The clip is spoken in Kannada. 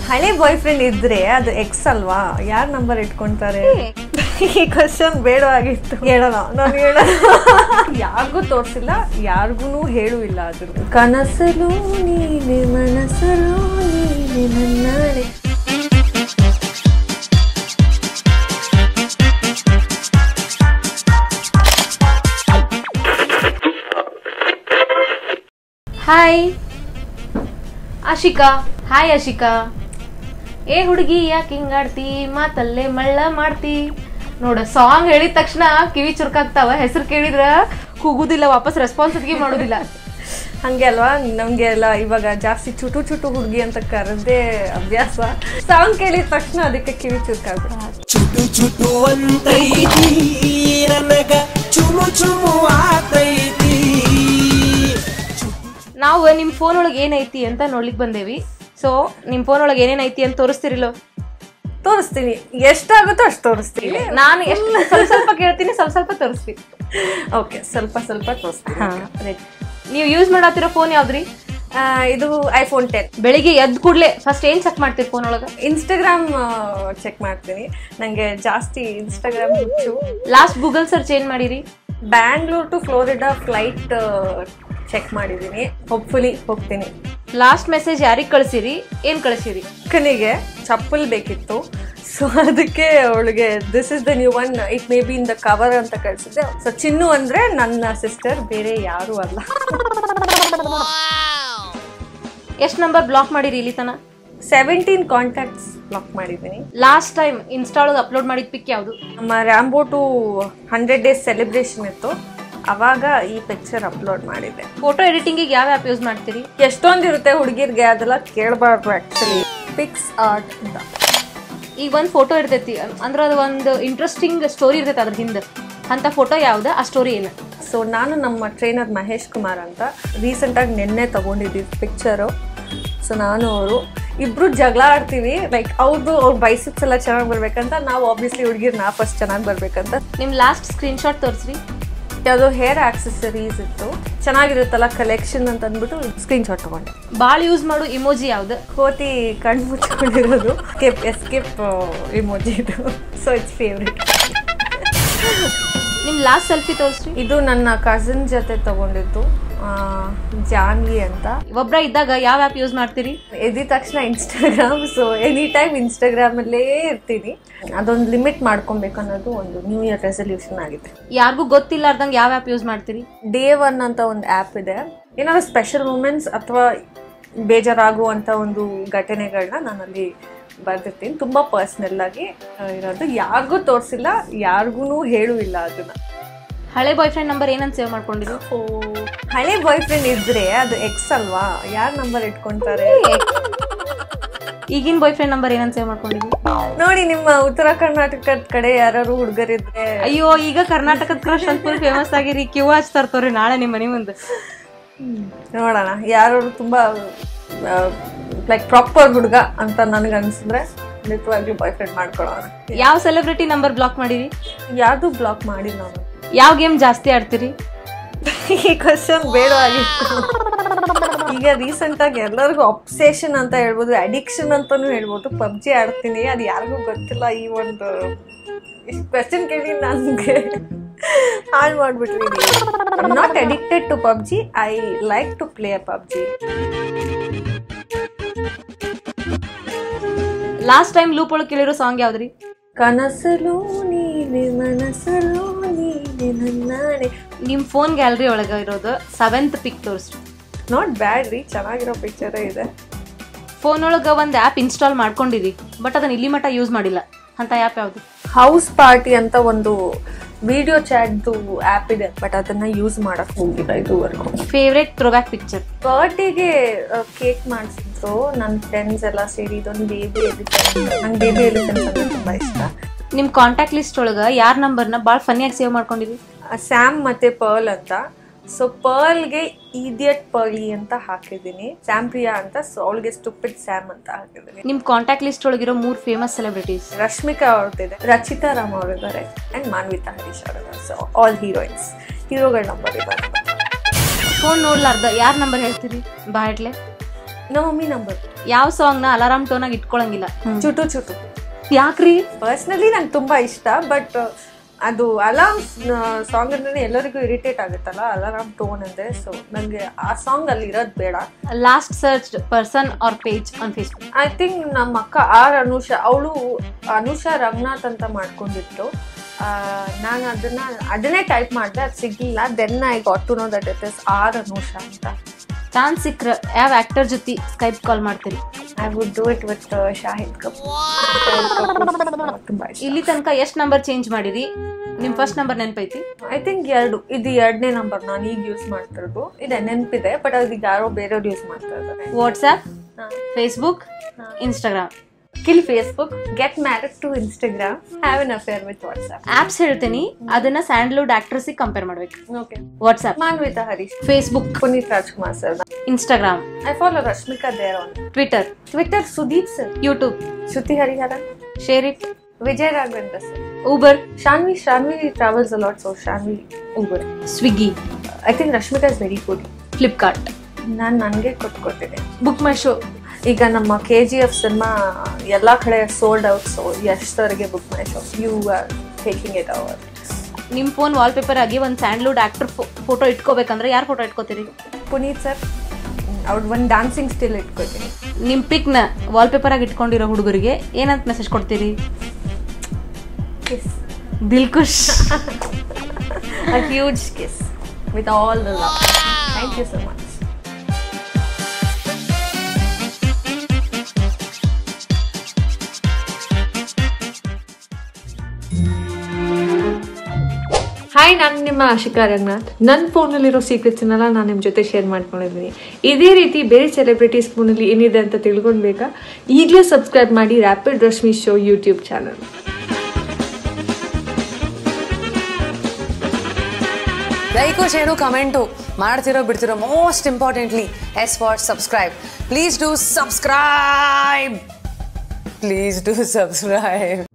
ಹಳೆ ಬಾಯ್ ಫ್ರೆಂಡ್ ಇದ್ರೆ ಅದು ಎಕ್ಸ್ ಅಲ್ವಾ ಯಾರ್ ನಂಬರ್ ಇಟ್ಕೊಂತಾರೆ ಈ ಕ್ವಶನ್ ಬೇಡವಾಗಿತ್ತು ಹೇಳೋಣ ನಾನು ಹೇಳೋಣ ಯಾರಿಗೂ ತೋರಿಸಿಲ್ಲ ಯಾರಿಗೂ ಹೇಳೂ ಇಲ್ಲ ಅದ್ರ ಕನಸಲು ನೀನೆ ಮನಸ್ಸಲು ನೀನೆ ನನ್ನಾಳೆ ಹಾಯ್ ಆಶಿಕಾ ಹಾಯ್ ಆಶಿಕಾ ಏ ಹುಡುಗಿ ಯಾಕೆ ಹಿಂಗಾಡ್ತಿ ಮಾತಲ್ಲೇ ಮಳ್ಳ ಮಾಡ್ತಿ ನೋಡ ಸಾಂಗ್ ಹೇಳಿದ ತಕ್ಷಣ ಕಿವಿ ಚುರುಕಾಗ್ತಾವ ಹೆಸರು ಕೇಳಿದ್ರ ಕೂಗುದಿಲ್ಲ ವಾಪಸ್ ರೆಸ್ಪಾನ್ಸ್ ಅದ್ಗೆ ಮಾಡೋದಿಲ್ಲ ಹಂಗೆ ಅಲ್ವಾ ನಮ್ಗೆ ಎಲ್ಲ ಇವಾಗ ಜಾಸ್ತಿ ಚುಟು ಚುಟು ಹುಡುಗಿ ಅಂತ ಕರೆದೇ ಅಭ್ಯಾಸ ಸಾಂಗ್ ಕೇಳಿದ ತಕ್ಷಣ ಅದಕ್ಕೆ ಕಿವಿ ಚುರುಕಾಗ್ಬಿಡ ಚುಟು ಚುಟು ಅಂತೈತಿ ನನಗ ಚುಮು ಚುಮು ಆತೈತಿ ನಾವು ನಿಮ್ ಫೋನ್ ಒಳಗೆ ಏನೈತಿ ಅಂತ ನೋಡ್ಲಿಕ್ ಬಂದೇವಿ ಸೊ ನಿಮ್ ಫೋನ್ ಒಳಗೆ ಏನೇನ್ ಐತಿ ಅಂತ ತೋರಿಸ್ತಿರಿಲ್ಲೋ ತೋರಿಸ್ತೀನಿ ಎಷ್ಟಾಗುತ್ತೋ ಅಷ್ಟು ತೋರಿಸ್ತೀನಿ ನಾನು ಎಷ್ಟು ಸ್ವಲ್ಪ ಸ್ವಲ್ಪ ಕೇಳ್ತೀನಿ ಸ್ವಲ್ಪ ಸ್ವಲ್ಪ ತೋರಿಸ್ತೀನಿ ಓಕೆ ಸ್ವಲ್ಪ ಸ್ವಲ್ಪ ತೋರಿಸ್ತೀನಿ ಹಾ ರೆಡಿ ನೀವು ಯೂಸ್ ಮಾಡತ್ತಿರೋ ಫೋನ್ ಯಾವ್ದ್ರಿ ಆ, ಇದು ಐಫೋನ್ ಟೆನ್ ಬೆಳಿಗ್ಗೆ ಎದ್ದು ಕೂಡ್ಲೆ ಫಸ್ಟ್ ಏನ್ ಚೆಕ್ ಮಾಡ್ತೀರಿ ಫೋನ್ ಒಳಗ ಇನ್ಸ್ಟಾಗ್ರಾಮ್ ಚೆಕ್ ಮಾಡ್ತೀನಿ ನನಗೆ ಜಾಸ್ತಿ ಇನ್ಸ್ಟಾಗ್ರಾಮ್ ಹುಚ್ಚು ಲಾಸ್ಟ್ ಗೂಗಲ್ ಸರ್ಚ್ ಏನ್ ಮಾಡಿರಿ Bangalore to Florida flight check ಮಾಡಿದ್ದೀನಿ ಹೋಪ್ಫುಲಿ ಹೋಗ್ತೀನಿ ಲಾಸ್ಟ್ ಮೆಸೇಜ್ ಯಾರಿಗೆ ಕಳ್ಸಿರಿ ಏನ್ ಕಳ್ಸಿರಿ ಅಕ್ಕನಿಗೆ ಚಪ್ಪಲ್ ಬೇಕಿತ್ತು ಸೊ ಅದಕ್ಕೆ ಅವಳಿಗೆ this is the new one it may be in the cover ಅಂತ ಕಳ್ಸಿದ್ದೆ ಸೊ ಚಿನ್ನು ಅಂದ್ರೆ ನನ್ನ ಸಿಸ್ಟರ್ ಬೇರೆ ಯಾರು ಅಲ್ಲ ಎಷ್ಟ್ ನಂಬರ್ ಬ್ಲಾಕ್ ಮಾಡಿರಿ ಇಲ್ಲಿ ತನ ಸೆವೆಂಟೀನ್ ಕಾಂಟ್ಯಾಕ್ಟ್ಸ್ ಬ್ಲಾಕ್ ಮಾಡಿದ್ದೀನಿ ಲಾಸ್ಟ್ ಟೈಮ್ ಇನ್ಸ್ಟಾ ಒಳಗೆ ಅಪ್ಲೋಡ್ ಮಾಡಿದ ಪಿಕ್ ಯಾವುದು ನಮ್ಮ Rambo two hundred days celebration ಇತ್ತು ಅವಾಗ ಈ ಪಿಕ್ಚರ್ ಅಪ್ಲೋಡ್ ಮಾಡಿದ್ದೆ ಫೋಟೋ ಎಡಿಟಿಂಗಿಗೆ ಯಾವ ಆ್ಯಪ್ ಯೂಸ್ ಮಾಡ್ತೀರಿ ಎಷ್ಟೊಂದು ಇರುತ್ತೆ ಹುಡುಗಿರ್ಗೆ ಅದೆಲ್ಲ ಕೇಳಬಾರ್ದು ಆ್ಯಕ್ಚುಲಿ ಪಿಕ್ಸ್ ಆರ್ಟ್ ಅಂತ ಈಗ ಒಂದು ಫೋಟೋ ಇರ್ತೈತಿ ಅಂದ್ರೆ ಅದು ಒಂದು ಇಂಟ್ರೆಸ್ಟಿಂಗ್ ಸ್ಟೋರಿ ಇರ್ತೈತಿ ಅದ್ರ ಹಿಂದೆ ಅಂತ ಫೋಟೋ ಯಾವ್ದು ಆ ಸ್ಟೋರಿ ಏನು ಸೊ ನಾನು ನಮ್ಮ ಟ್ರೈನರ್ ಮಹೇಶ್ ಕುಮಾರ್ ಅಂತ ರೀಸೆಂಟಾಗಿ ನಿನ್ನೆ ತಗೊಂಡಿದ್ದೀವಿ ಪಿಕ್ಚರು ಸೊ ನಾನು ಅವರು ಇಬ್ರು ಜಗಳ ಆಡ್ತೀವಿ ಲೈಕ್ ಅವ್ರದ್ದು ಅವ್ರ ಬೈಸಿಪ್ಸ್ ಎಲ್ಲ ಚೆನ್ನಾಗಿ ಬರ್ಬೇಕಂತ ನಾವು ಆಬ್ವಿಯಸ್ಲಿ ಹುಡುಗಿರ್ ನಾ ಫಸ್ಟ್ ಚೆನ್ನಾಗಿ ಬರ್ಬೇಕಂತ ನಿಮ್ಮ ಲಾಸ್ಟ್ ಸ್ಕ್ರೀನ್ ಶಾಟ್ ತೋರಿಸ್ರಿ ಯಾವುದೋ ಹೇರ್ ಆಕ್ಸೆಸರೀಸ್ ಇತ್ತು ಚೆನ್ನಾಗಿರುತ್ತಲ್ಲ ಕಲೆಕ್ಷನ್ ಅಂತ ಅಂದ್ಬಿಟ್ಟು ಸ್ಕ್ರೀನ್ ಶಾಟ್ ತಗೊಂಡೆ ಭಾಳ ಯೂಸ್ ಮಾಡೋ ಇಮೋಜಿ ಯಾವ್ದು ಕೋತಿ ಕಣ್ಣು ಮುಚ್ಕೊಂಡಿರೋದು ಸ್ಕಿಪ್ ಎಸ್ಕಿಪ್ ಇಮೋಜಿ ಇದು ಸೊ ಇಟ್ಸ್ ಫೇವ್ರೆಟ್ ನಿಮ್ಮ ಲಾಸ್ಟ್ ಸೆಲ್ಫಿ ತೋರಿಸ್ರಿ ಇದು ನನ್ನ ಕಸಿನ್ ಜೊತೆ ತಗೊಂಡಿದ್ದು ಆ, ಜಾನ್ವಿ ಅಂತ ಒಬ್ರ ಇದ್ದಾಗ ಯಾವ ಆ್ಯಪ್ ಯೂಸ್ ಮಾಡ್ತೀರಿ ಎದ್ದ ತಕ್ಷಣ ಇನ್ಸ್ಟಾಗ್ರಾಮ್ ಸೊ ಎನಿ ಟೈಮ್ ಇನ್ಸ್ಟಾಗ್ರಾಮಲ್ಲೇ ಇರ್ತೀನಿ ಅದೊಂದು ಲಿಮಿಟ್ ಮಾಡ್ಕೊಬೇಕು ಅನ್ನೋದು ಒಂದು ನ್ಯೂ ಇಯರ್ ರೆಸಲ್ಯೂಷನ್ ಆಗಿದೆ ಯಾರಿಗೂ ಗೊತ್ತಿಲ್ಲಾರ್ದಂಗೆ ಯಾವ ಆ್ಯಪ್ ಯೂಸ್ ಮಾಡ್ತೀರಿ ಡೇ ಒನ್ ಅಂತ ಒಂದು ಆ್ಯಪ್ ಇದೆ ಏನಾದ್ರು ಸ್ಪೆಷಲ್ ಮೂಮೆಂಟ್ಸ್ ಅಥವಾ ಬೇಜಾರಾಗುವಂಥ ಒಂದು ಘಟನೆಗಳನ್ನ ನಾನಲ್ಲಿ ಬರ್ದಿರ್ತೀನಿ ತುಂಬ ಪರ್ಸ್ನಲ್ ಆಗಿ ಆ, ಇರೋದು ಯಾರಿಗೂ ತೋರಿಸಿಲ್ಲ ಯಾರಿಗೂ ಹೇಳೂ ಇಲ್ಲ ಅದನ್ನ ಹಳೆ ಬಾಯ್ ಫ್ರೆಂಡ್ ನಂಬರ್ ಏನಂತ ಸೇವ್ ಮಾಡ್ಕೊಂಡಿರಿ ಓ ಹಳೆ ಬಾಯ್ ಫ್ರೆಂಡ್ ಇದ್ರೆ ಅದು ಎಕ್ಸ್ ಅಲ್ವಾ ಯಾರ್ ನಂಬರ್ ಇಟ್ಕೊಂತಾರೆ ಈಗಿನ ಬಾಯ್ ಫ್ರೆಂಡ್ ನಂಬರ್ ಏನಂತ ಸೇವ್ ಮಾಡ್ಕೊಂಡಿರಿ ನೋಡಿ ನಿಮ್ಮ ಉತ್ತರ ಕರ್ನಾಟಕದ ಕಡೆ ಯಾರು ಹುಡುಗರಿದ್ರೆ ಅಯ್ಯೋ ಈಗ ಕರ್ನಾಟಕದ ಕ್ರಶ್ ಅಂತ ಫುಲ್ ಫೇಮಸ್ ಆಗಿರಿ ಕ್ಯೂ ಹಚ್ ತರ್ತವ್ರಿ ನಾಳೆ ನಿಮ್ಮ ಮನೆ ಮುಂದೆ ನೋಡೋಣ ಯಾರು ತುಂಬಾ ಲೈಕ್ ಪ್ರಾಪರ್ ಹುಡುಗ ಅಂತ ನನಗೆ ಅನ್ಸಿದ್ರೆ ಖಂಡಿತವಾಗ್ಲೂ ಬಾಯ್ ಫ್ರೆಂಡ್ ಮಾಡ್ಕೊಳ್ಳೋಣ ಯಾವ ಸೆಲೆಬ್ರಿಟಿ ನಂಬರ್ ಬ್ಲಾಕ್ ಮಾಡಿರಿ ಯಾವ್ದು ಬ್ಲಾಕ್ ಮಾಡಿ ನಾನು ಯಾವ ಗೇಮ್ ಜಾಸ್ತಿ ಆಡ್ತೀರಿ ಈ ಕ್ವಶನ್ ಬೇಡವಾಗಿತ್ತು ಈಗ ರೀಸೆಂಟ್ ಆಗಿ ಎಲ್ಲರಿಗೂ ಅಬ್ಸೆಷನ್ ಅಂತ ಹೇಳ್ಬೋದು ಅಡಿಕ್ಷನ್ ಅಂತಾನು ಹೇಳ್ಬೋದು ಪಬ್ಜಿ ಆಡ್ತೀನಿ ಅದು ಯಾರಿಗೂ ಗೊತ್ತಿಲ್ಲ ಈ ಒಂದು ಕ್ವಶನ್ ಕೇಳಿ ನನಗೆ ಹಾಳು ಮಾಡ್ಬಿಟ್ರಿ not addicted to PUBG I like to play PUBG last time loop ಒಳಗೆ ಕೇಳಿರೋ ಸಾಂಗ್ ಯಾವ್ದ್ರಿ ಕನಸಲು ನೀನೆ ಮನಸ್ಸಲು ನೀನೆ ನನ್ನಾಣೆ ನಿಮ್ಮ ಫೋನ್ ಗ್ಯಾಲರಿ ಒಳಗೆ ಇರೋದು ಸೆವೆಂತ್ ಪಿಕ್ ತೋರಿಸ್ರಿ ನಾಟ್ ಬ್ಯಾಡ್ ರೀ ಚೆನ್ನಾಗಿರೋ ಪಿಕ್ಚರೇ ಇದೆ ಫೋನ್ ಒಳಗೆ ಒಂದು ಆ್ಯಪ್ ಇನ್ಸ್ಟಾಲ್ ಮಾಡ್ಕೊಂಡಿರಿ ಬಟ್ ಅದನ್ನ ಇಲ್ಲಿ ಮಟ್ಟ ಯೂಸ್ ಮಾಡಿಲ್ಲ ಅಂತ ಆ್ಯಪ್ ಯಾವುದು ಹೌಸ್ ಪಾರ್ಟಿ ಅಂತ ಒಂದು ವಿಡಿಯೋ ಚಾಟ್ದು ಆ್ಯಪ್ ಇದೆ ಬಟ್ ಅದನ್ನ ಯೂಸ್ ಮಾಡಕ್ ಹೋಗಿಲ್ಲ ಇದುವರೆಗೂ ಫೇವ್ರೇಟ್ ಥ್ರೋಬ್ಯಾಕ್ ಪಿಕ್ಚರ್ ಬರ್ಡೇಗೆ ಕೇಕ್ ಮಾಡಿಸಿದ್ರು ನನ್ನ ಫ್ರೆಂಡ್ಸ್ ಎಲ್ಲ ಸೇರಿ ಇದೊಂದು ಬೇಬಿ ಎಲಿಫೆಂಟ್ ನಂಗೆ ಬೇಬಿ ಎಲಿಫೆಂಟ್ ಅಂದ್ರೆ ತುಂಬಾ ಇಷ್ಟ ನಿಮ್ಮ ಕಾಂಟ್ಯಾಕ್ಟ್ ಲಿಸ್ಟ್ ಒಳಗೆ ಯಾರ ನಂಬರ್ನ ಭಾಳ ಫನ್ನಿಯಾಗಿ ಸೇವ್ ಮಾಡ್ಕೊಂಡಿರಿ ಸ್ಯಾಮ್ ಮತ್ತೆ ಪರ್ಲ್ ಅಂತ ಸೊ ಪರ್ಲ್ಗೆ ಇಡಿಯಟ್ ಪರ್ಲಿ ಅಂತ ಹಾಕಿದ್ದೀನಿ ಸ್ಯಾಮ್ ಪ್ರಿಯಾ ಅಂತ ಸೊ ಅವಳಿಗೆ ಸ್ಟುಪಿಡ್ ಸ್ಯಾಮ್ ಅಂತ ಹಾಕಿದ್ದೀನಿ ನಿಮ್ಮ ಕಾಂಟ್ಯಾಕ್ಟ್ ಲಿಸ್ಟ್ ಒಳಗಿರೋ ಮೂರು ಫೇಮಸ್ ಸೆಲೆಬ್ರಿಟೀಸ್ ರಶ್ಮಿಕಾ ಅವ್ರದ್ದಿದೆ ರಚಿತಾ ರಾಮ್ ಅವರಿದ್ದಾರೆ ಅಂಡ್ ಮಾನ್ವಿತಾ ಹರೀಶ್ ಅವರಿದ್ದಾರೆ ಸೊ ಆಲ್ ಹೀರೋಯಿನ್ಸ್ ಹೀರೋಗಳ ನಂಬರ್ ಇದ್ದಾರೆ ಫೋನ್ ನೋಡ್ಲಾರ್ದ ಯಾರ ನಂಬರ್ ಹೇಳ್ತೀರಿ ಬಾಟ್ಲೆ ನಮ್ಮ ಮಮ್ಮಿ ನಂಬರ್ ಯಾವ ಸಾಂಗ್ನ ಅಲಾರಾಮ್ ಟೋನಾಗಿ ಇಟ್ಕೊಳಂಗಿಲ್ಲ ಚುಟು ಚುಟು ಯಾಕ್ರಿ ಪರ್ಸ್ನಲಿ ನಂಗೆ ತುಂಬಾ ಇಷ್ಟ ಬಟ್ ಅದು ಅಲಾರ್ಮ್ ಸಾಂಗ್ ಅಂದ್ರೆ ಎಲ್ಲರಿಗೂ ಇರಿಟೇಟ್ ಆಗುತ್ತಲ್ಲ ಅಲಾರಾಮ್ ಟೋನ್ ಅಂದ್ರೆ ಸೊ ನನಗೆ ಆ ಸಾಂಗ್ ಅಲ್ಲಿ ಇರೋದು ಬೇಡ last search person or page on Facebook I think ನಮ್ಮ ಅಕ್ಕ ಆರ್ ಅನುಷಾ ಅವಳು ಅನುಷಾ ರಂಗನಾಥ್ ಅಂತ ಮಾಡ್ಕೊಂಡಿತ್ತು ನಾನು ಅದನ್ನ ಅದನ್ನೇ ಟೈಪ್ ಮಾಡಿದೆ ಅದು ಸಿಗ್ಲಿಲ್ಲ then I got to know that it is or Anusha ಅಂತ ಚಾನ್ಸ್ ಸಿಕ್ರ ಯಾವ ಆಕ್ಟರ್ ಜೊತೆ ಸ್ಕೈಪ್ ಕಾಲ್ ಮಾಡ್ತೀರಿ I would do it with Shahid Kapoor ತುಂಬಾ ಇಷ್ಟ ಇಲ್ಲಿ ತನಕ ಎಷ್ಟು ನಂಬರ್ ಚೇಂಜ್ ಮಾಡಿರಿ ನಿಮ್ ಫಸ್ಟ್ ನಂಬರ್ ನೆನಪೈತಿ ಐ ಥಿಂಕ್ ಎರಡು ಇದು ಎರಡನೇ ನಂಬರ್ ನಾನು ಈಗ ಯೂಸ್ ಮಾಡ್ತಿರೋದು ಇದೆ ನೆನಪಿದೆ ಬಟ್ ಅದೀಗ ಯಾರೋ ಬೇರೆಯವ್ರು ಯೂಸ್ ಮಾಡ್ತಾ ಇದ್ದಾರೆ WhatsApp Facebook Instagram kill Facebook get married to Instagram have an affair with WhatsApp apps ಹೇಳ್ತೀನಿ ಅದನ್ನ ಸ್ಯಾಂಡ್ಲ್ವುಡ್ ಆಕ್ಟ್ರೆಸ್ ಕಂಪೇರ್ ಮಾಡ್ಬೇಕು okay WhatsApp Manvitha Harish Facebook Puneeth Rajkumar sir Instagram I follow Rashmika there on Twitter Twitter Sudeep sir YouTube Shruti Hariharan share it Vijay Raghavendra sir Uber Shanvi Shanvi travels a lot so Shanvi Uber Swiggy I think Rashmika is very good Flipkart ನಾನು ನನಗೆ ಕೊಟ್ಕೊಟ್ಟಿದ್ದೆ ಬುಕ್ ಮೈ ಶೋ ಈಗ ನಮ್ಮ ಕೆ ಜಿ ಎಫ್ ಸಿನಿಮಾ ಎಲ್ಲ ಕಡೆ ಸೋಲ್ಡ್ ಔಟ್ ಸೊ ಎಷ್ಟವರೆಗೆ Book My Show you are taking it our ನಿಮ್ ಫೋನ್ ವಾಲ್ಪೇಪರ್ ಆಗಿ ಒಂದು ಸ್ಯಾಂಡ್ಲ್ವುಡ್ ಆಕ್ಟರ್ ಫೋಟೋ ಇಟ್ಕೋಬೇಕಂದ್ರೆ ಯಾರ್ ಫೋಟೋ ಇಟ್ಕೋತೀರಿ ಪುನೀತ್ ಸರ್ ಅವ್ರು ಒಂದು ಡ್ಯಾನ್ಸಿಂಗ್ ಸ್ಟಿಲ್ ಇಟ್ಕೊತೀನಿ ನಿಮ್ ಪಿಕ್ ನ ವಾಲ್ಪೇಪರ್ ಆಗಿ ಇಟ್ಕೊಂಡಿರೋ ಹುಡುಗರಿಗೆ ಏನಂತ ಮೆಸೇಜ್ ಕೊಡ್ತೀರಿ kiss Dilkhush a huge kiss with all the love. Thank you so much. Hi ನಾನು ನಿಮ್ಮ ಆಶಿಕಾ ರಂಗನಾಥ್ ನನ್ನ ಫೋನಲ್ಲಿರೋ ಸೀಕ್ರೆಟ್ಸ್ನೆಲ್ಲ ನಾನು ನಿಮ್ಮ ಜೊತೆ ಶೇರ್ ಮಾಡ್ಕೊಂಡಿದ್ದೀನಿ ಇದೇ ರೀತಿ ಬೇರೆ ಸೆಲೆಬ್ರಿಟೀಸ್ ಫೋನಲ್ಲಿ ಏನಿದೆ ಅಂತ ತಿಳ್ಕೊಳ್ಬೇಕಾ ಈಗಲೇ ಸಬ್ಸ್ಕ್ರೈಬ್ ಮಾಡಿ Rapid Rashmi show YouTube channel like share comment ಮಾಡ್ತಿರೋ ಬಿಡ್ತಿರೋ most importantly S for subscribe please do subscribe please do subscribe